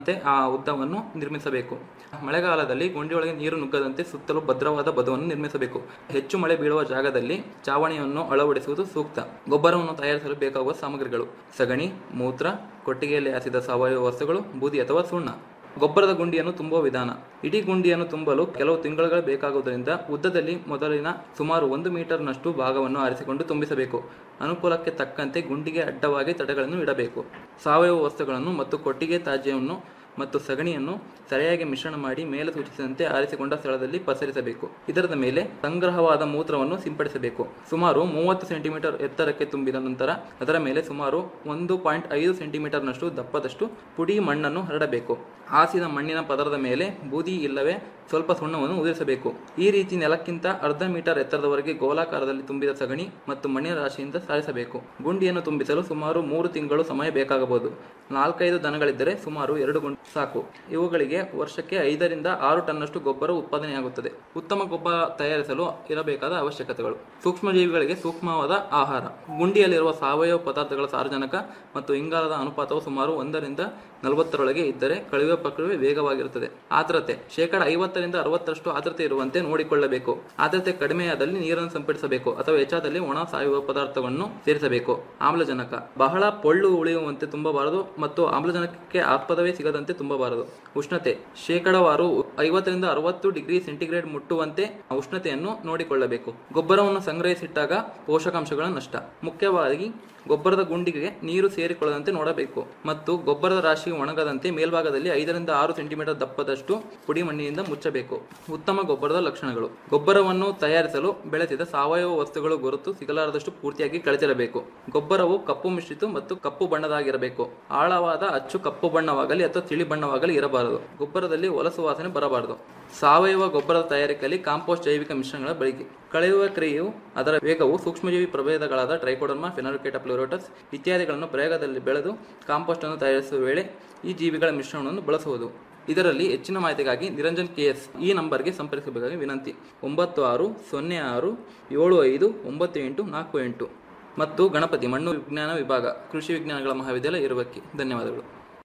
ಮತ್ತೆ ಆ ಉದ್ದವನ್ನು ನಿರ್ಮಿಸಬೇಕು ಮಳೆಗಾಲದಲ್ಲಿ ಗುಂಡಿಯೊಳಗೆ ನೀರು ನುಗ್ಗದಂತೆ ಸುತ್ತಲೂ ಭದ್ರವಾದ ಬದುವನ್ನು ನಿರ್ಮಿಸಬೇಕು ಹೆಚ್ಚು ಮಳೆ ಬೀಳುವ ಜಾಗದಲ್ಲಿ ಚಾವಣಿಯನ್ನು ಅಳವಡಿಸುವುದು ಸೂಕ್ತ ಗೊಬ್ಬರವನ್ನು ತಯಾರಿಸಲು ಬೇಕಾಗುವ ಸಾಮಗ್ರಿಗಳು ಸಗಣಿ ಮೂತ್ರ ಕೊಟ್ಟಿಗೆಯಲ್ಲಿ ಹಾಸಿದ ಸಾವಯವ ವಸ್ತುಗಳು ಬೂದಿ ಅಥವಾ ಸುಣ್ಣ ಗೊಬ್ಬರದ ಗುಂಡಿಯನ್ನು ತುಂಬುವ ವಿಧಾನ ಇಡೀ ಗುಂಡಿಯನ್ನು ತುಂಬಲು ಕೆಲವು ತಿಂಗಳುಗಳು ಬೇಕಾಗುವುದರಿಂದ ಉದ್ದದಲ್ಲಿ ಮೊದಲಿನ ಸುಮಾರು ಒಂದು ಮೀಟರ್ನಷ್ಟು ಭಾಗವನ್ನು ಆರಿಸಿಕೊಂಡು ತುಂಬಿಸಬೇಕು ಅನುಕೂಲಕ್ಕೆ ತಕ್ಕಂತೆ ಗುಂಡಿಗೆ ಅಡ್ಡವಾಗಿ ತಡೆಗಳನ್ನು ಇಡಬೇಕು ಸಾವಯವ ವಸ್ತುಗಳನ್ನು ಮತ್ತು ಕೊಟ್ಟಿಗೆ ತ್ಯಾಜ್ಯವನ್ನು ಮತ್ತು ಸಗಣಿಯನ್ನು ಸರಿಯಾಗಿ ಮಿಶ್ರಣ ಮಾಡಿ ಮೇಲೆ ಸೂಚಿಸಿದಂತೆ ಆರಿಸಿಕೊಂಡ ಸ್ಥಳದಲ್ಲಿ ಪಸರಿಸಬೇಕು ಇದರದ ಮೇಲೆ ಸಂಗ್ರಹವಾದ ಮೂತ್ರವನ್ನು ಸಿಂಪಡಿಸಬೇಕು ಸುಮಾರು ಮೂವತ್ತು ಸೆಂಟಿಮೀಟರ್ ಎತ್ತರಕ್ಕೆ ತುಂಬಿದ ನಂತರ ಅದರ ಮೇಲೆ ಸುಮಾರು ಒಂದು ಪಾಯಿಂಟ್ ಐದು ಸೆಂಟಿಮೀಟರ್ನಷ್ಟು ದಪ್ಪದಷ್ಟು ಪುಡಿ ಮಣ್ಣನ್ನು ಹರಡಬೇಕು ಹಾಸಿದ ಮಣ್ಣಿನ ಪದರದ ಮೇಲೆ ಬೂದಿ ಇಲ್ಲವೇ ಸ್ವಲ್ಪ ಸುಣ್ಣವನ್ನು ಉದುರಿಸಬೇಕು ಈ ರೀತಿ ನೆಲಕ್ಕಿಂತ ಅರ್ಧ ಮೀಟರ್ ಎತ್ತರದವರೆಗೆ ಗೋಲಾಕಾರದಲ್ಲಿ ತುಂಬಿದ ಸಗಣಿ ಮತ್ತು ಮಣ್ಣಿನ ರಾಶಿಯಿಂದ ಸಾರಿಸಬೇಕು ಗುಂಡಿಯನ್ನು ತುಂಬಿಸಲು ಸುಮಾರು ಮೂರು ತಿಂಗಳು ಸಮಯ ಬೇಕಾಗಬಹುದು ನಾಲ್ಕೈದು ದನಗಳಿದ್ದರೆ ಸುಮಾರು ಎರಡು ಗುಂಡಿ ಸಾಕು ಇವುಗಳಿಗೆ ವರ್ಷಕ್ಕೆ ಐದರಿಂದ ಆರು ಟನ್ನಷ್ಟು ಗೊಬ್ಬರ ಉತ್ಪಾದನೆಯಾಗುತ್ತದೆ ಉತ್ತಮ ಗೊಬ್ಬರ ತಯಾರಿಸಲು ಇರಬೇಕಾದ ಅವಶ್ಯಕತೆಗಳು ಸೂಕ್ಷ್ಮಜೀವಿಗಳಿಗೆ ಸೂಕ್ಷ್ಮವಾದ ಆಹಾರ ಗುಂಡಿಯಲ್ಲಿರುವ ಸಾವಯವ ಪದಾರ್ಥಗಳ ಸಾರಜನಕ ಮತ್ತು ಇಂಗಾಲದ ಅನುಪಾತವು ಸುಮಾರು ಒಂದರಿಂದ ನಲವತ್ತರೊಳಗೆ ಇದ್ದರೆ ಕಳುವೆ ಪ್ರಕ್ರಿಯೆ ವೇಗವಾಗಿರುತ್ತದೆ ಆರ್ದ್ರತೆ ಶೇಕಡ ಐವತ್ತರಿಂದ ಅರವತ್ತರಷ್ಟು ಆರ್ದ್ರತೆ ಇರುವಂತೆ ನೋಡಿಕೊಳ್ಳಬೇಕು ಆರ್ದ್ರತೆ ಕಡಿಮೆಯಾದಲ್ಲಿ ನೀರನ್ನು ಸಿಂಪಡಿಸಬೇಕು ಅಥವಾ ಹೆಚ್ಚಾದಲ್ಲಿ ಒಣ ಸಾವಯವ ಪದಾರ್ಥವನ್ನು ಸೇರಿಸಬೇಕು ಆಮ್ಲಜನಕ ಬಹಳ ಪೊಳ್ಳು ಉಳಿಯುವಂತೆ ತುಂಬಬಾರದು ಮತ್ತು ಆಮ್ಲಜನಕಕ್ಕೆ ಆಸ್ಪದವೇ ಸಿಗದಂತೆ ತುಂಬಬಾರದು ಉಷ್ಣತೆ ಶೇಕಡವಾರು ಐವತ್ತರಿಂದ ಅರವತ್ತು ಡಿಗ್ರಿ ಸೆಂಟಿಗ್ರೇಡ್ ಮುಟ್ಟುವಂತೆ ಉಷ್ಣತೆಯನ್ನು ನೋಡಿಕೊಳ್ಳಬೇಕು ಗೊಬ್ಬರವನ್ನು ಸಂಗ್ರಹಿಸಿಟ್ಟಾಗ ಪೋಷಕಾಂಶಗಳ ನಷ್ಟ ಮುಖ್ಯವಾಗಿ ಗೊಬ್ಬರದ ಗುಂಡಿಗೆ ನೀರು ಸೇರಿಕೊಳ್ಳದಂತೆ ನೋಡಬೇಕು ಮತ್ತು ಗೊಬ್ಬರದ ರಾಶಿ ಒಣಗದಂತೆ ಮೇಲ್ಭಾಗದಲ್ಲಿ ಐದರಿಂದ ಆರು ಸೆಂಟಿಮೀಟರ್ ದಪ್ಪದಷ್ಟು ಪುಡಿ ಮಣ್ಣಿನಿಂದ ಮುಚ್ಚಬೇಕು ಉತ್ತಮ ಗೊಬ್ಬರದ ಲಕ್ಷಣಗಳು ಗೊಬ್ಬರವನ್ನು ತಯಾರಿಸಲು ಬೆಳೆಸಿದ ಸಾವಯವ ವಸ್ತುಗಳು ಗುರುತು ಸಿಗಲಾರದಷ್ಟು ಪೂರ್ತಿಯಾಗಿ ಕಳೆದಿರಬೇಕು ಗೊಬ್ಬರವು ಕಪ್ಪು ಮಿಶ್ರಿತ ಮತ್ತು ಕಪ್ಪು ಬಣ್ಣದಾಗಿರಬೇಕು ಆಳವಾದ ಅಚ್ಚು ಕಪ್ಪು ಬಣ್ಣವಾಗಲಿ ಅಥವಾ ತಿಳಿ ಬಣ್ಣವಾಗಲಿ ಇರಬಾರದು ಗೊಬ್ಬರದಲ್ಲಿ ಹೊಲಸು ವಾಸನೆ ಬರಬಾರದು ಸಾವಯವ ಗೊಬ್ಬರದ ತಯಾರಿಕೆಯಲ್ಲಿ ಕಾಂಪೋಸ್ಟ್ ಜೈವಿಕ ಮಿಶ್ರಣಗಳ ಬಳಕೆ ಕಳೆಯುವ ಕ್ರಿಯೆಯು ಅದರ ವೇಗವು ಸೂಕ್ಷ್ಮಜೀವಿ ಪ್ರಭೇದಗಳಾದ ಟ್ರೈಕೋಡರ್ಮಾ ಫೆನೋರಿಕೇಟ ಪ್ಲೋರೋಟಸ್ ಇತ್ಯಾದಿಗಳನ್ನು ಪ್ರಯೋಗದಲ್ಲಿ ಬೆಳೆದು ಕಾಂಪೋಸ್ಟ್ ಅನ್ನು ತಯಾರಿಸುವ ವೇಳೆ ಈ ಜೀವಿಗಳ ಮಿಶ್ರಣವನ್ನು ಬಳಸುವುದು ಇದರಲ್ಲಿ ಹೆಚ್ಚಿನ ಮಾಹಿತಿಗಾಗಿ ನಿರಂಜನ್ ಕೆ ಎಸ್ ಈ ನಂಬರ್ಗೆ ಸಂಪರ್ಕಿಸಬೇಕಾಗಿ ವಿನಂತಿ ಒಂಬತ್ತು ಆರು ಸೊನ್ನೆ ಆರು ಏಳು ಐದು ಒಂಬತ್ತು ಎಂಟು ನಾಲ್ಕು ಎಂಟು ಮತ್ತು ಗಣಪತಿ ಮಣ್ಣು ವಿಜ್ಞಾನ ವಿಭಾಗ ಕೃಷಿ ವಿಜ್ಞಾನಗಳ ಮಹಾವಿದ್ಯಾಲಯ ಇರುವಕ್ಕೆ ಧನ್ಯವಾದಗಳು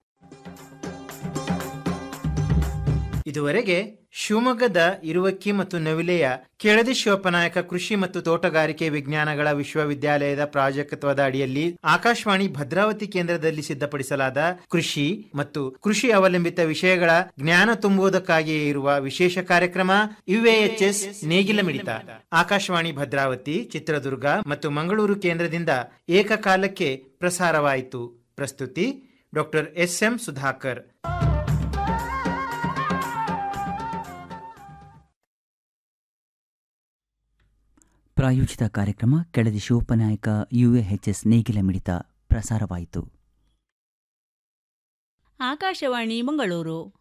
ಇದುವರೆಗೆ ಶಿವಮೊಗ್ಗದ ಇರುವಕ್ಕಿ ಮತ್ತು ನವಿಲೆಯ ಕೆಳದಿ ಶಿವಪ್ಪನಾಯಕ ಕೃಷಿ ಮತ್ತು ತೋಟಗಾರಿಕೆ ವಿಜ್ಞಾನಗಳ ವಿಶ್ವವಿದ್ಯಾಲಯದ ಪ್ರಾಜೆಕ್ಟ್ವದ ಅಡಿಯಲ್ಲಿ ಆಕಾಶವಾಣಿ ಭದ್ರಾವತಿ ಕೇಂದ್ರದಲ್ಲಿ ಸಿದ್ಧಪಡಿಸಲಾದ ಕೃಷಿ ಮತ್ತು ಕೃಷಿ ಅವಲಂಬಿತ ವಿಷಯಗಳ ಜ್ಞಾನ ತುಂಬುವುದಕ್ಕಾಗಿಯೇ ಇರುವ ವಿಶೇಷ ಕಾರ್ಯಕ್ರಮ ಯುಎಎಚ್ಎಸ್ ನೇಗಿಲ ಮಿಡಿತ ಆಕಾಶವಾಣಿ ಭದ್ರಾವತಿ ಚಿತ್ರದುರ್ಗ ಮತ್ತು ಮಂಗಳೂರು ಕೇಂದ್ರದಿಂದ ಏಕಕಾಲಕ್ಕೆ ಪ್ರಸಾರವಾಯಿತು ಪ್ರಸ್ತುತಿ ಡಾಕ್ಟರ್ ಎಸ್ ಎಂ ಸುಧಾಕರ್ ಪ್ರಾಯೋಜಿತ ಕಾರ್ಯಕ್ರಮ ಕೆಳದಿ ಶಿವಪ್ಪನಾಯಕ ಯುಎಎಚ್ಎಸ್ ನೇಗಿಲ ಮಿಡಿತ ಪ್ರಸಾರವಾಯಿತು ಆಕಾಶವಾಣಿ ಮಂಗಳೂರು